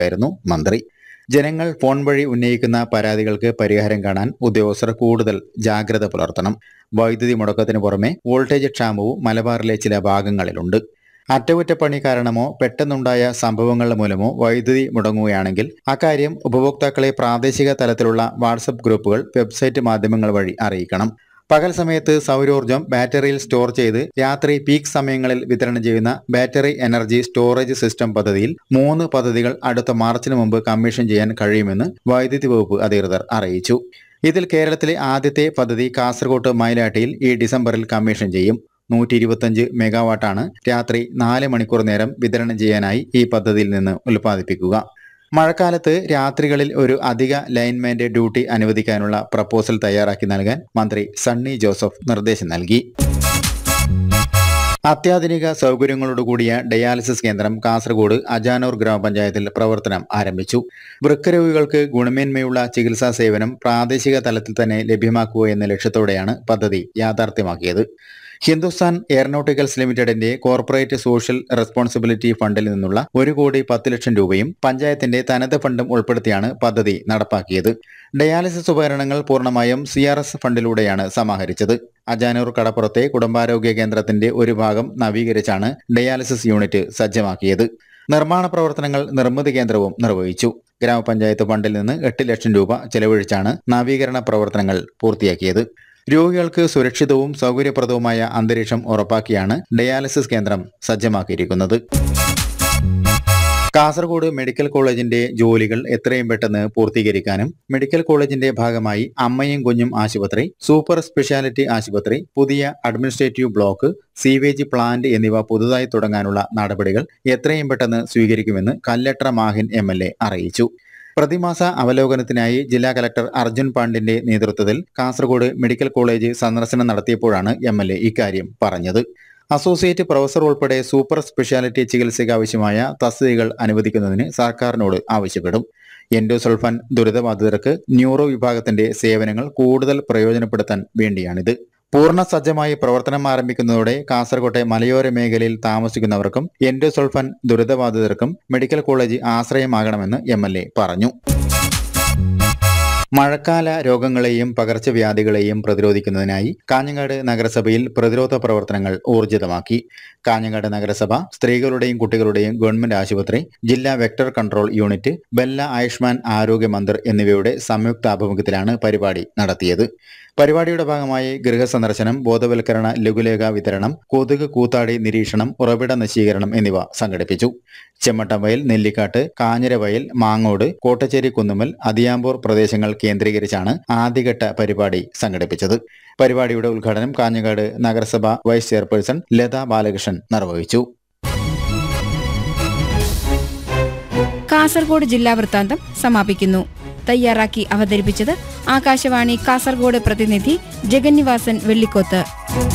ആയിരുന്നു മന്ത്രി ജനങ്ങൾ ഫോൺ വഴി ഉന്നയിക്കുന്ന പരാതികൾക്ക് പരിഹാരം കാണാൻ ഉദ്യോഗസ്ഥർ കൂടുതൽ ജാഗ്രത പുലർത്തണം വൈദ്യുതി മുടക്കത്തിന് പുറമെ വോൾട്ടേജ് ക്ഷാമവും മലബാറിലെ ചില ഭാഗങ്ങളിലുണ്ട് അറ്റകുറ്റപ്പണി കാരണമോ പെട്ടെന്നുണ്ടായ സംഭവങ്ങൾ മൂലമോ വൈദ്യുതി മുടങ്ങുകയാണെങ്കിൽ അക്കാര്യം ഉപഭോക്താക്കളെ പ്രാദേശിക തലത്തിലുള്ള വാട്സപ്പ് ഗ്രൂപ്പുകൾ വെബ്സൈറ്റ് മാധ്യമങ്ങൾ വഴി അറിയിക്കണം പകൽ സമയത്ത് സൗരോർജ്ജം ബാറ്ററിയിൽ സ്റ്റോർ ചെയ്ത് രാത്രി പീക്ക് സമയങ്ങളിൽ വിതരണം ചെയ്യുന്ന ബാറ്ററി എനർജി സ്റ്റോറേജ് സിസ്റ്റം പദ്ധതിയിൽ മൂന്ന് പദ്ധതികൾ അടുത്ത മാർച്ചിന് മുമ്പ് കമ്മീഷൻ ചെയ്യാൻ കഴിയുമെന്ന് വൈദ്യുതി വകുപ്പ് അധികൃതർ അറിയിച്ചു ഇതിൽ കേരളത്തിലെ ആദ്യത്തെ പദ്ധതി കാസർഗോഡ് മൈലാട്ടിയിൽ ഈ ഡിസംബറിൽ കമ്മീഷൻ ചെയ്യും നൂറ്റി ഇരുപത്തഞ്ച് മെഗാവാട്ടാണ് രാത്രി നാല് മണിക്കൂർ നേരം വിതരണം ചെയ്യാനായി ഈ പദ്ധതിയിൽ നിന്ന് ഉൽപ്പാദിപ്പിക്കുക മഴക്കാലത്ത് രാത്രികളിൽ ഒരു അധിക ലൈൻമാന്റെ ഡ്യൂട്ടി അനുവദിക്കാനുള്ള പ്രപ്പോസൽ തയ്യാറാക്കി നൽകാൻ മന്ത്രി സണ്ണി ജോസഫ് നിർദ്ദേശം നൽകി അത്യാധുനിക സൗകര്യങ്ങളോടുകൂടിയ ഡയാലിസിസ് കേന്ദ്രം കാസർഗോഡ് അജാനൂർ ഗ്രാമപഞ്ചായത്തിൽ പ്രവർത്തനം ആരംഭിച്ചു വൃക്കരോഗികൾക്ക് ഗുണമേന്മയുള്ള ചികിത്സാ സേവനം പ്രാദേശിക തലത്തിൽ തന്നെ ലഭ്യമാക്കുക എന്ന ലക്ഷ്യത്തോടെയാണ് പദ്ധതി യാഥാർത്ഥ്യമാക്കിയത് ഹിന്ദുസ്ഥാൻ എയറോനോട്ടിക്കൽസ് ലിമിറ്റഡിന്റെ കോർപ്പറേറ്റ് സോഷ്യൽ റെസ്പോൺസിബിലിറ്റി ഫണ്ടിൽ നിന്നുള്ള ഒരു കോടി പത്ത് ലക്ഷം രൂപയും പഞ്ചായത്തിന്റെ തനത് ഫണ്ടും ഉൾപ്പെടുത്തിയാണ് പദ്ധതി നടപ്പാക്കിയത് ഡയാലിസിസ് ഉപകരണങ്ങൾ പൂർണ്ണമായും സി ആർ എസ് ഫണ്ടിലൂടെയാണ് സമാഹരിച്ചത് അജാനൂർ കടപ്പുറത്തെ കുടുംബാരോഗ്യ കേന്ദ്രത്തിന്റെ ഒരു ഭാഗം നവീകരിച്ചാണ് ഡയാലിസിസ് യൂണിറ്റ് സജ്ജമാക്കിയത് നിർമ്മാണ പ്രവർത്തനങ്ങൾ നിർമ്മിതി കേന്ദ്രവും നിർവഹിച്ചു ഗ്രാമപഞ്ചായത്ത് ഫണ്ടിൽ നിന്ന് എട്ട് ലക്ഷം രൂപ ചെലവഴിച്ചാണ് നവീകരണ പ്രവർത്തനങ്ങൾ പൂർത്തിയാക്കിയത് രോഗികൾക്ക് സുരക്ഷിതവും സൗകര്യപ്രദവുമായ അന്തരീക്ഷം ഉറപ്പാക്കിയാണ് ഡയാലിസിസ് കേന്ദ്രം സജ്ജമാക്കിയിരിക്കുന്നത് കാസർഗോഡ് മെഡിക്കൽ കോളേജിന്റെ ജോലികൾ എത്രയും പെട്ടെന്ന് പൂർത്തീകരിക്കാനും മെഡിക്കൽ കോളേജിന്റെ ഭാഗമായി അമ്മയും കുഞ്ഞും ആശുപത്രി സൂപ്പർ സ്പെഷ്യാലിറ്റി ആശുപത്രി പുതിയ അഡ്മിനിസ്ട്രേറ്റീവ് ബ്ലോക്ക് സീവേജ് പ്ലാന്റ് എന്നിവ പുതുതായി തുടങ്ങാനുള്ള നടപടികൾ എത്രയും പെട്ടെന്ന് സ്വീകരിക്കുമെന്ന് കല്ലട്ര മാഹിൻ എം അറിയിച്ചു പ്രതിമാസ അവലോകനത്തിനായി ജില്ലാ കലക്ടർ അർജുൻ പാണ്ഡിന്റെ നേതൃത്വത്തിൽ കാസർഗോഡ് മെഡിക്കൽ കോളേജ് സന്ദർശനം നടത്തിയപ്പോഴാണ് എം എൽ എ ഇക്കാര്യം പറഞ്ഞത് അസോസിയേറ്റ് പ്രൊഫസർ ഉൾപ്പെടെ സൂപ്പർ സ്പെഷ്യാലിറ്റി ചികിത്സയ്ക്ക് ആവശ്യമായ തസ്തികകൾ അനുവദിക്കുന്നതിന് സർക്കാരിനോട് ആവശ്യപ്പെടും എൻഡോസൾഫാൻ ദുരിതബാധിതർക്ക് ന്യൂറോ വിഭാഗത്തിന്റെ സേവനങ്ങൾ കൂടുതൽ പ്രയോജനപ്പെടുത്താൻ വേണ്ടിയാണിത് പൂർണ്ണ സജ്ജമായി പ്രവർത്തനം ആരംഭിക്കുന്നതോടെ കാസർകോട്ടെ മലയോര മേഖലയിൽ താമസിക്കുന്നവർക്കും എൻഡോസൾഫാൻ ദുരിതബാധിതർക്കും മെഡിക്കൽ കോളേജ് ആശ്രയമാകണമെന്ന് എം പറഞ്ഞു മഴക്കാല രോഗങ്ങളെയും പകർച്ചവ്യാധികളെയും പ്രതിരോധിക്കുന്നതിനായി കാഞ്ഞങ്ങാട് നഗരസഭയിൽ പ്രതിരോധ പ്രവർത്തനങ്ങൾ ഊർജിതമാക്കി കാഞ്ഞങ്ങാട് നഗരസഭ സ്ത്രീകളുടെയും കുട്ടികളുടെയും ഗവൺമെന്റ് ആശുപത്രി ജില്ലാ വെക്ടർ കൺട്രോൾ യൂണിറ്റ് ബെല്ല ആയുഷ്മാൻ ആരോഗ്യ മന്ദിർ എന്നിവയുടെ സംയുക്താഭിമുഖ്യത്തിലാണ് പരിപാടി നടത്തിയത് പരിപാടിയുടെ ഭാഗമായി ഗൃഹസന്ദർശനം ബോധവൽക്കരണ ലഘുലേഖ വിതരണം കൊതുക് കൂത്താടി നിരീക്ഷണം ഉറവിട നശീകരണം എന്നിവ സംഘടിപ്പിച്ചു ചെമ്മട്ടംവയൽ നെല്ലിക്കാട്ട് കാഞ്ഞിരവയൽ മാങ്ങോട് കോട്ടച്ചേരി കുന്നുമ്മൽ അതിയാമ്പൂർ പ്രദേശങ്ങൾ കേന്ദ്രീകരിച്ചാണ് ആദ്യഘട്ട പരിപാടി സംഘടിപ്പിച്ചത് പരിപാടിയുടെ ഉദ്ഘാടനം കാഞ്ഞങ്ങാട് നഗരസഭ വൈസ് ചെയർപേഴ്സൺ ലത ബാലകൃഷ്ണൻ നിർവഹിച്ചു കാസർഗോഡ് ജില്ലാ വൃത്താന്തം സമാപിക്കുന്നു തയ്യാറാക്കി അവതരിപ്പിച്ചത് ആകാശവാണി കാസർഗോഡ് പ്രതിനിധി ജഗന്നിവാസൻ വെള്ളിക്കോത്ത്